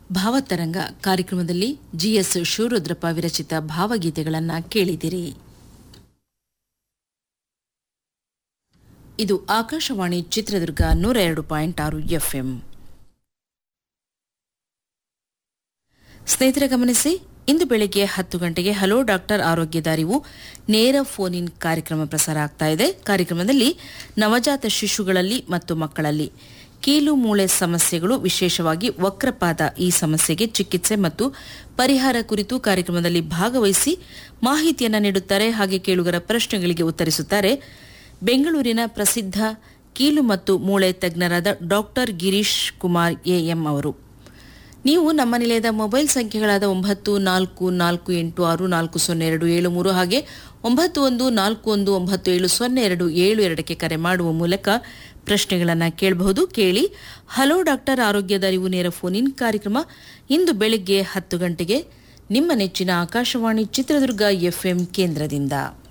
ಭಾವತರಂಗ ಕಾರ್ಯಕ್ರಮದಲ್ಲಿ ಜಿಎಸ್ ಶಿವರುದ್ರಪ್ಪ ವಿರಚಿತ ಭಾವಗೀತೆಗಳನ್ನು ಕೇಳಿದಿರಿ ಇದು ಆಕಾಶವಾಣಿ ಚಿತ್ರದುರ್ಗ ನೂರ ಎರಡು ಪಾಯಿಂಟ್ ಆರು ಎಫ್ಎಂ ಸ್ನೇಹಿತರೆ ಗಮನಿಸಿ ಇಂದು ಬೆಳಗ್ಗೆ ಹತ್ತು ಗಂಟೆಗೆ ಹಲೋ ಡಾಕ್ಟರ್ ಆರೋಗ್ಯದ ಅರಿವು ನೇರ ಫೋನ್ ಇನ್ ಕಾರ್ಯಕ್ರಮ ಪ್ರಸಾರ ಆಗ್ತಾ ಇದೆ ಕಾರ್ಯಕ್ರಮದಲ್ಲಿ ನವಜಾತ ಶಿಶುಗಳಲ್ಲಿ ಮತ್ತು ಮಕ್ಕಳಲ್ಲಿ ಕೀಲು ಮೂಳೆ ಸಮಸ್ಯೆಗಳು ವಿಶೇಷವಾಗಿ ವಕ್ರಪಾದ ಈ ಸಮಸ್ಯೆಗೆ ಚಿಕಿತ್ಸೆ ಮತ್ತು ಪರಿಹಾರ ಕುರಿತು ಕಾರ್ಯಕ್ರಮದಲ್ಲಿ ಭಾಗವಹಿಸಿ ಮಾಹಿತಿಯನ್ನು ನೀಡುತ್ತಾರೆ ಹಾಗೆ ಕೇಳುಗರ ಪ್ರಶ್ನೆಗಳಿಗೆ ಉತ್ತರಿಸುತ್ತಾರೆ ಬೆಂಗಳೂರಿನ ಪ್ರಸಿದ್ಧ ಕೀಲು ಮತ್ತು ಮೂಳೆ ತಜ್ಞರಾದ ಡಾಕ್ಟರ್ ಗಿರೀಶ್ ಕುಮಾರ್ ಎಎಂ ಅವರು ನೀವು ನಮ್ಮ ನಿಲಯದ ಮೊಬೈಲ್ ಸಂಖ್ಯೆಗಳಾದ ಒಂಬತ್ತು ನಾಲ್ಕು ನಾಲ್ಕು ಎಂಟು ಆರು ನಾಲ್ಕು ಸೊನ್ನೆ ಎರಡು ಏಳು ಮೂರು ಹಾಗೆ ಒಂಬತ್ತು ಒಂದು ನಾಲ್ಕು ಒಂದು ಒಂಬತ್ತು ಏಳು ಸೊನ್ನೆ ಎರಡು ಏಳು ಎರಡಕ್ಕೆ ಕರೆ ಮಾಡುವ ಮೂಲಕ ಪ್ರಶ್ನೆಗಳನ್ನು ಕೇಳಬಹುದು ಕೇಳಿ ಹಲೋ ಡಾಕ್ಟರ್ ಆರೋಗ್ಯದ ಅರಿವು ನೇರ ಫೋನ್ ಇನ್ ಕಾರ್ಯಕ್ರಮ ಇಂದು ಬೆಳಗ್ಗೆ ಹತ್ತು ಗಂಟೆಗೆ ನಿಮ್ಮ ನೆಚ್ಚಿನ ಆಕಾಶವಾಣಿ ಚಿತ್ರದುರ್ಗ ಎಫ್ಎಂ ಕೇಂದ್ರದಿಂದ